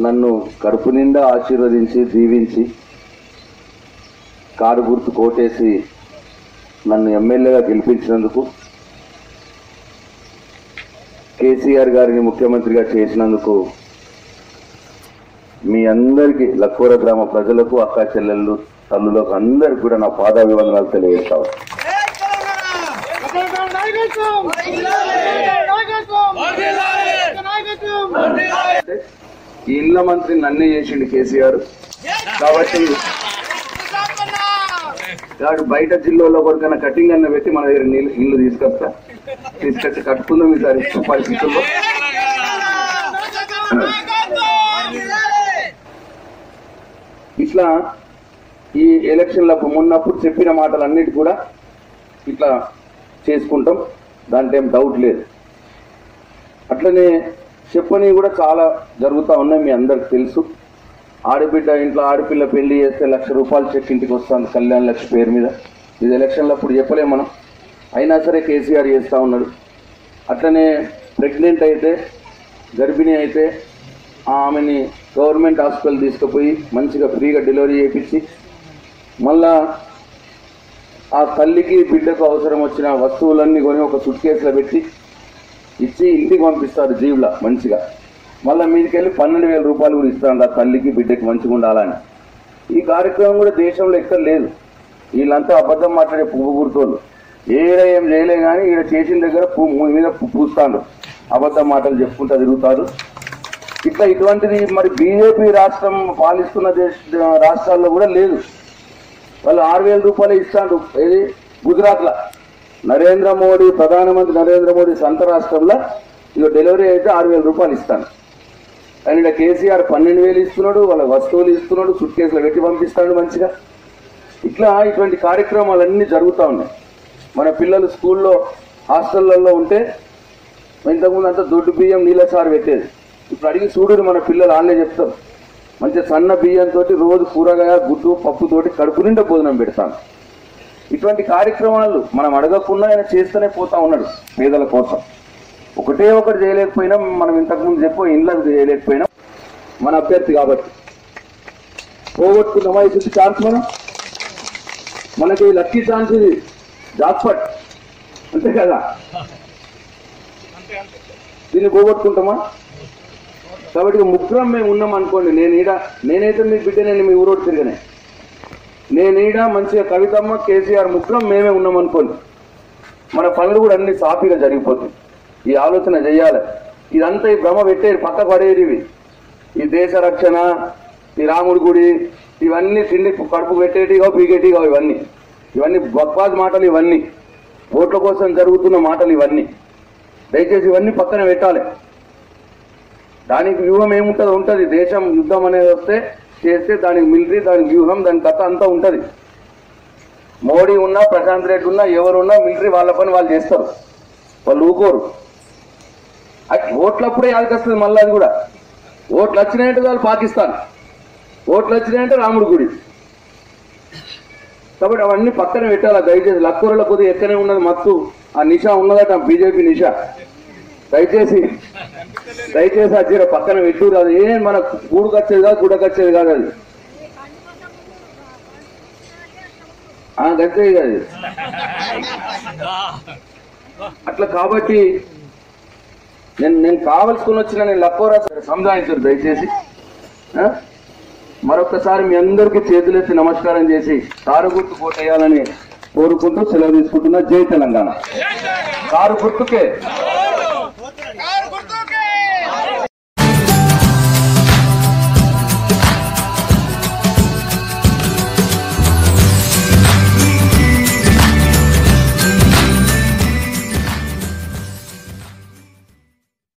నన్ను కడుపు నిండా ఆశీర్వదించి దీవించి కారు గుర్తు కోటేసి నన్ను ఎమ్మెల్యేగా గెలిపించినందుకు కేసీఆర్ గారిని ముఖ్యమంత్రిగా చేసినందుకు మీ అందరికీ లక్కూర గ్రామ ప్రజలకు అక్క చెల్లెళ్ళు తల్లులకు అందరికి కూడా నా పాదాభివందనాలు తెలియజేస్తాను ఈ ఇండ్ల మంత్రి నన్నే చేసిండు కేసీఆర్ కాబట్టి వాడు బయట జిల్లాలో కొడుకన్నా కటింగ్ అన్న పెట్టి మన దగ్గర నీళ్ళు ఇల్లు తీసుకొస్తా తీసుకొచ్చి కట్టుకుందాం ఈసారి పరిస్థితుల్లో ఇట్లా ఈ ఎలక్షన్లకు మొన్నప్పుడు చెప్పిన మాటలన్నిటి కూడా ఇట్లా చేసుకుంటాం దాంట్లో ఏం డౌట్ లేదు అట్లనే చెప్పని కూడా చాలా జరుగుతూ ఉన్నాయి మీ అందరికి తెలుసు ఆడబిడ్డ ఇంట్లో ఆడపిల్ల పెళ్లి చేస్తే లక్ష రూపాయలు చెక్ ఇంటికి వస్తుంది కళ్యాణ్ లక్ష పేరు మీద ఇది ఎలక్షన్లో అప్పుడు చెప్పలేం మనం అయినా సరే కేసీఆర్ చేస్తూ ఉన్నాడు అట్లనే ప్రెగ్నెంట్ అయితే గర్భిణీ అయితే ఆమెని గవర్నమెంట్ హాస్పిటల్ తీసుకుపోయి మంచిగా ఫ్రీగా డెలివరీ చేయించి మళ్ళా ఆ తల్లికి బిడ్డకు అవసరం వచ్చిన వస్తువులన్నీ కొని ఒక సుట్ కేసులో పెట్టి ఇచ్చి ఇంటికి పంపిస్తారు జీవుల మంచిగా మళ్ళీ మీదకి వెళ్ళి పన్నెండు వేల రూపాయలు కూడా ఇస్తాను ఆ తల్లికి బిడ్డకి మంచిగా ఉండాలని ఈ కార్యక్రమం కూడా దేశంలో ఎక్కడ లేదు వీళ్ళంతా అబద్ధం మాట్లాడే పువ్వు గుర్తోళ్ళు ఏడ ఏం చేయలే కానీ ఈడ చేసిన దగ్గర పువ్వు మీద పు- పూస్తాడు అబద్ధం మాటలు చెప్పుకుంటూ తిరుగుతారు ఇట్లా ఇటువంటిది మరి బీజేపీ రాష్ట్రం పాలిస్తున్న దేశ రాష్ట్రాల్లో కూడా లేదు వాళ్ళు ఆరు వేల రూపాయలు ఇస్తాడు ఏది గుజరాత్లో నరేంద్ర మోడీ ప్రధానమంత్రి నరేంద్ర మోడీ సొంత రాష్ట్రంలో ఇక డెలివరీ అయితే ఆరు వేల రూపాయలు ఇస్తాను కానీ ఇక్కడ కేసీఆర్ పన్నెండు వేలు ఇస్తున్నాడు వాళ్ళ వస్తువులు ఇస్తున్నాడు సుట్ కేసులో పెట్టి పంపిస్తాడు మంచిగా ఇట్లా ఇటువంటి కార్యక్రమాలన్నీ జరుగుతూ ఉన్నాయి మన పిల్లలు స్కూల్లో హాస్టళ్లలో ఉంటే ఇంతకుముందు అంతా దొడ్డు బియ్యం నీళ్ళ సారు పెట్టేది ఇప్పుడు అడిగి చూడురు మన పిల్లలు ఆన్లే చెప్తారు మంచిగా సన్న బియ్యంతో రోజు కూరగాయ గుడ్డు పప్పుతోటి కడుపు నిండా భోజనం పెడతాను ఇటువంటి కార్యక్రమాలు మనం అడగకుండా ఆయన చేస్తూనే పోతా ఉన్నాడు పేదల కోసం ఒకటే ఒకటి చేయలేకపోయినా మనం ఇంతకుముందు చెప్పు ఇండ్లకు చేయలేకపోయినా మన అభ్యర్థి కాబట్టి పోగొట్టుకున్నామా ఇది ఛాన్స్ మనం మనకి లక్కీ ఛాన్స్ ఇది జాక్పట్ అంతే కదా దీన్ని పోగొట్టుకుంటామా కాబట్టి ఇక ముగ్గురం మేము ఉన్నాం అనుకోండి నేను ఈడ నేనైతే మీ బిడ్డ నేను మీ ఊరోడు తిరగనే నేను ఈడ మంచిగా కవితమ్మ కేసీఆర్ ముగ్గురం మేమే ఉన్నాం అనుకోండి మన పనులు కూడా అన్ని సాఫీగా జరిగిపోతాయి ఈ ఆలోచన చేయాలి ఇదంతా ఈ భ్రమ పెట్టేది పక్క పడేది ఇవి ఈ దేశ రక్షణ ఈ రాముడి గుడి ఇవన్నీ తిండి కడుపు పెట్టేటిగా పీకేటిగా ఇవన్నీ ఇవన్నీ బక్వాజ్ మాటలు ఇవన్నీ ఓట్ల కోసం జరుగుతున్న మాటలు ఇవన్నీ దయచేసి ఇవన్నీ పక్కన పెట్టాలి దానికి వ్యూహం ఏముంటుందో ఉంటుంది దేశం యుద్ధం అనేది వస్తే చేస్తే దానికి మిలిటరీ దానికి వ్యూహం దాని కథ అంతా ఉంటుంది మోడీ ఉన్నా ప్రశాంత్ రెడ్డి ఉన్నా ఎవరున్నా మిలిటరీ వాళ్ళ పని వాళ్ళు చేస్తారు వాళ్ళు ఊకోరు అది ఓట్లప్పుడే యాదకొస్తుంది మళ్ళీ అది కూడా ఓట్లు వచ్చినాయంటే వాళ్ళు పాకిస్తాన్ ఓట్లు వచ్చినాయంటే రాముడి గుడి కాబట్టి అవన్నీ పక్కన పెట్టాలి దయచేసి లక్కూరల కొద్దిగా ఎక్కనే ఉన్నది మత్తు ఆ నిషా ఉన్నదట బీజేపీ నిషా దయచేసి దయచేసి అది జర పక్కన పెట్టురు అది ఏం మన గూడుకొచ్చేది కాదు గుడకొచ్చేది కాదు అది ఆ, గంతే ఇక అది అట్లా కాబట్టి నేను నేను కావలసుకుని వచ్చిన నేను లక్కోరా సంధానించరు దయచేసి ఆ? మరొకసారి మీ అందరికీ చేతులెత్తి నమస్కారం చేసి కారు గుర్తు కోటేయాలని కోరుకుంటూ సెలవు తీసుకుంటున్నా జై తెలంగాణ కారు గుర్తుకే